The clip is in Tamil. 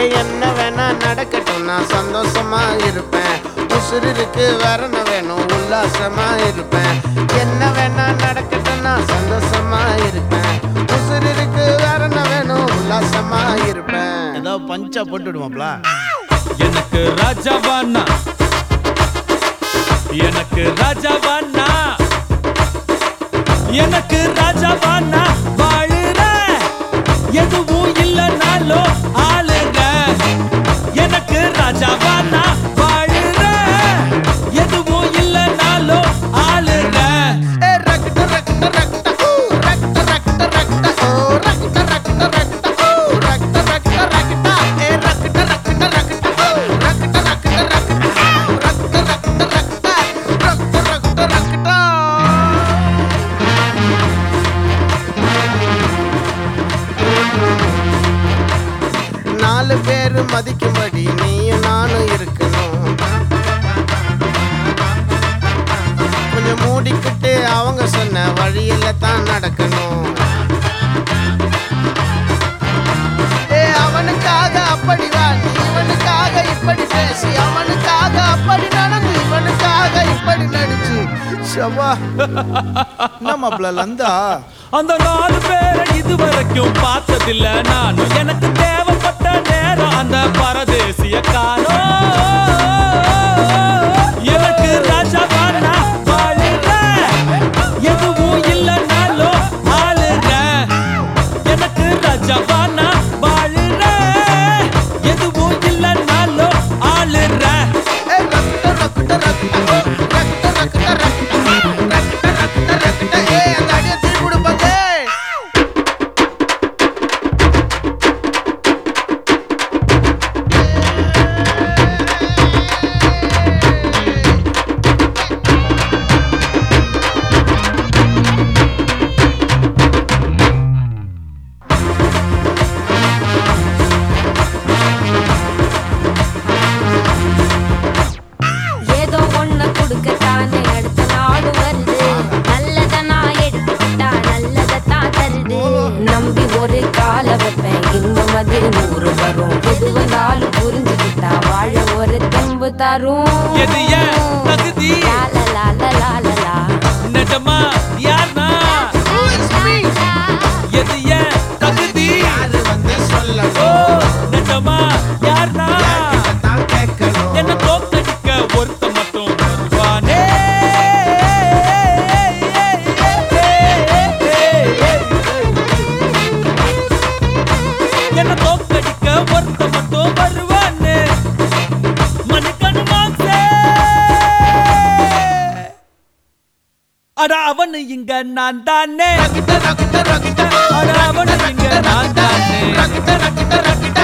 ஏ என்ன வேணா நடக்கட்டும் நான் சந்தோஷமா இருப்பேன் உசுறு இருக்கு வேற என்ன வேணும் உல்லாசமா இருப்பேன் என்ன வேணா நடக்கட்டும் நான் சந்தோஷமா இருப்பேன் உசுறு இருக்கு வேற என்ன வேணும் உல்லாசமா இருப்பேன் ஏதோ பஞ்சா போட்டு விடுவாப்ல எனக்கு ராஜாவானா எனக்கு ராஜாவானா எனக்கு ராஜாவானா வாழுற எதுவும் இல்லைனாலும் ஆளுங்க எனக்கு ராஜாவானா வாழுற எதுவும் இல்லைனாலும் ஆளுங்க ஏ ரக்ட ரக்ட ரக்ட ஊ ரக்ட ரக்ட ரக்ட ஓ ரக்ட ரக்ட ரக்ட ஊ ரக்ட ரக்ட ரக்ட ஏ ரக்ட ரக்ட ரக்ட ஓ ரக்ட ரக்ட ரக்ட ஊ ரக்ட ரக்ட ரக்ட ரக்ட ரக்ட ரக்ட நாலு பேர் மதிக்கும்படி நீயும் நானும் இருக்கணும் கொஞ்சம் மூடிக்கிட்டு அவங்க சொன்ன வழியில தான் நடக்கணும் ஏ அவனுக்காக அப்படி வா நீ இவனுக்காக இப்படி பேசி அவனுக்காக அப்படி நடந்து இவனுக்காக இப்படி நடிச்சு ஷவா என்ன மாப்ள லந்தா அந்த நாலு பேரை இதுவரைக்கும் பார்த்ததில்ல நானும் எனக்கு தேவைப்பட்ட நேரம் அந்த பரதேசிய காணோம் எனக்கு ராஜாவானா வாழுற எதுவும் இல்லைனாலும் ஆளுங்க எனக்கு ராஜாவானா வாழுற எதுவும் இல்லைனாலும் ஆளுற ஏ ரக்ட ரக்ட ரக்ட ஓ ரக்ட ரக்ட ரக்ட ரக்ட ரக்ட ரக்ட ஏ அந்த அடியை திருப்பி கொடுப்பாங்க ஏதோ ஒண்ணு கொடுக்கத்தானே அடுத்த நாடு வருது நல்லத நான் எடுத்துக்கிட்டா நல்லதத்தான் தருது நம்பி ஒரு கால வைப்பேன் இன்னும் அது நூறு வரும் எது வந்தாலும் புரிஞ்சுக்கிட்டா வாழ ஒரு தெம்பு தரும் எது ஏன் தகுதி? லா, லா, லா, லா, லா, லா. நிஜமா யார்னா எது ஏன் தகுதி யாரு வந்து ஓ சொல்லணும் நிஜமா யார்னா தான் கேட்கணும் என்ன தோக்கடிக்க ஒருத்த மட்டும் வருவானே என்ன தோக்கடிக்க ஒருத்த மட்டும் வருவானே மணிக்கணு மாசே அட அவனு இங்க நான் தானே ரக்ட ரக்ட ரக்ட அட அவனு இங்க நான் தானே ரக்ட ரக்ட ரக்ட